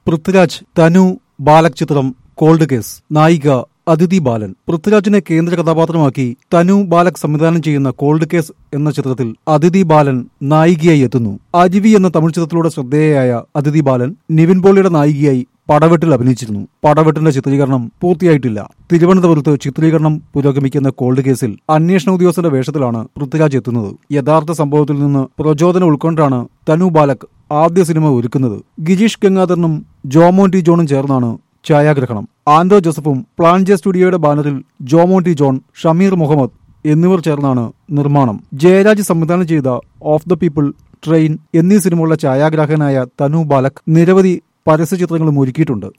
പൃഥ്വിരാജ് തനു ബാലക് ചിത്രം cold case നായിക അതിഥി ബാലൻ പൃഥ്വിരാജിനെ കേന്ദ്ര കഥാപാത്രമാക്കി തനു ബാലക് സംവിധാനം ചെയ്യുന്ന കോൾഡ് കേസ് എന്ന ചിത്രത്തിൽ അതിഥി ബാലൻ നായികയായി എത്തുന്നു അരുവി എന്ന തമിഴ് ചിത്രത്തിലൂടെ ശ്രദ്ധേയയായ അതിഥി ബാലൻ നിവിൻ പോളിയുടെ നായികയായി പടവെട്ടിൽ അഭിനയിച്ചിരുന്നു പടവെട്ടിന്റെ ചിത്രീകരണം പൂർത്തിയായിട്ടില്ല തിരുവനന്തപുരത്ത് ചിത്രീകരണം പുരോഗമിക്കുന്ന കോൾഡ് കേസിൽ അന്വേഷണ ഉദ്യോഗസ്ഥന്റെ വേഷത്തിലാണ് പൃഥ്വിരാജ് എത്തുന്നത് യഥാർത്ഥ സംഭവത്തിൽ നിന്ന് പ്രചോദനം ഉൾക്കൊണ്ടാണ് തനു ബാലക് ആദ്യ സിനിമ ഒരുക്കുന്നത് ഗിരീഷ് ഗംഗാധരനും ജോമോൻ ടി ജോണും ചേർന്നാണ് ഛായാഗ്രഹണം ആൻഡോ ജോസഫും പ്ലാൻ ജെ സ്റ്റുഡിയോയുടെ ബാനറിൽ ജോമോൻ ടി ജോൺ ഷമീർ മുഹമ്മദ് എന്നിവർ ചേർന്നാണ് നിർമ്മാണം ജയരാജ് സംവിധാനം ചെയ്ത ഓഫ് ദ പീപ്പിൾ ട്രെയിൻ എന്നീ സിനിമകളുടെ ഛായാഗ്രാഹകനായ തനു ബാലക് നിരവധി പരസ്യചിത്രങ്ങളും ഒരുക്കിയിട്ടുണ്ട്